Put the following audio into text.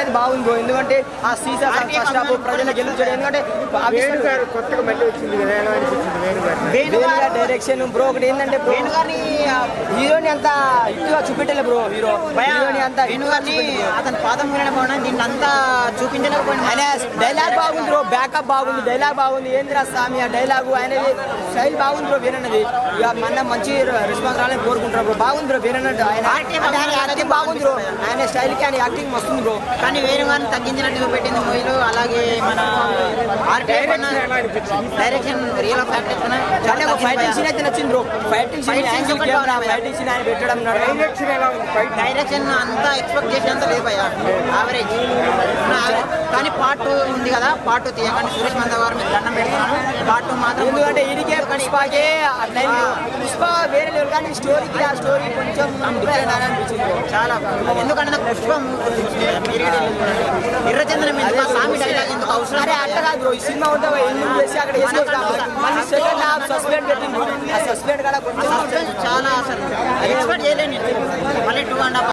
అయితే బాగుంది బ్రో ఎందుకంటే ఆ సీసా ఫస్ట్ హాఫ్ ప్రజలు గెలిచాడు ఎందుకంటే ఆ వేణు విషయం- గారు కొత్తగా మళ్ళీ వచ్చింది కదా ఎలా అనిపించింది వేణు గారు వేణు గారి డైరెక్షన్ బ్రో ఒకటి ఏంటంటే బ్రో వేణుగారిని హీరోని అంత ఇట్టుగా చూపెట్టలే బ్రో హీరో హీరోని అంత వేణుగారిని అతని పాదం మీద పోవడం దీన్ని అంతా చూపించలేకపోయింది ఆయన డైలాగ్ బాగుంది బ్రో బ్యాకప్ బాగుంది డైలాగ్ బాగుంది ఏంద్రా స్వామి ఆ డైలాగు ఆయనది స్టైల్ బాగుంది బ్రో వీరన్నది ఇక మన మంచి రెస్పాన్స్ రావాలని కోరుకుంటారు బ్రో బాగుంది బ్రో వీరన్నట్టు ఆయన Acting అంటే ఆయన యాక్టింగ్ బాగుంది బ్రో ఆయన స్టైల్ కి ఆయన యాక్టింగ్ మస్తుంది బ్రో కానీ వేణుగారిని తగ్గించినట్టు పెట్టింది మూవీలో అలాగే మన డైరెక్షన్ ఎలా అనిపించింది డైరెక్షన్ రియల్ ఆఫ్ ఫ్యాక్ట్ కానీ ఒక ఫైటింగ్ సీన్ అయితే నచ్చింది bro fighting scene Fight scenes ఒకటి బాగున్నాయి. ఫైటింగ్ సీన్ ఆయన పెట్టడం నడవడం. డైరెక్షన్ ఎలా ఉంది ఫైట్ డైరెక్షన్ అంతా ఎక్స్పెక్ట్ చేసినంత లేవయ్యా యావరేజ్ కానీ పార్ట్ టూ ఉంది కదా పార్ట్ టూ తీయకండి సురేష్ మంద గారు మీరు దండం పెడుతున్నాను పార్ట్ టూ మాత్రం ఎందుకంటే ఈడికే పుష్పకే అట్లా పుష్ప వేరే లేవు కానీ స్టోరీకి ఆ స్టోరీ కొంచెం డిఫరెంట్ అని అనిపించింది bro. చాలా ఎందుకంటే నాకు పుష్పం ఎర్రచందనం ఎందుకు ఆ స్వామి డైలాగ్ ఎందుకు అవసరం అరే అట్లా కాదు బ్రో ఈ సినిమా ఉంటే ఎందుకు చేసి అక్కడ వేసుకొచ్చాము మళ్ళీ సెకండ్ హాఫ్ సస్పెండ్ పెట్టింది ఆ సస్పెండ్ కూడా కొంచెం చాలా అసలు ఎక్స్పెక్ట్ చేయలేను మళ్ళీ టూ అండ్ హాఫ్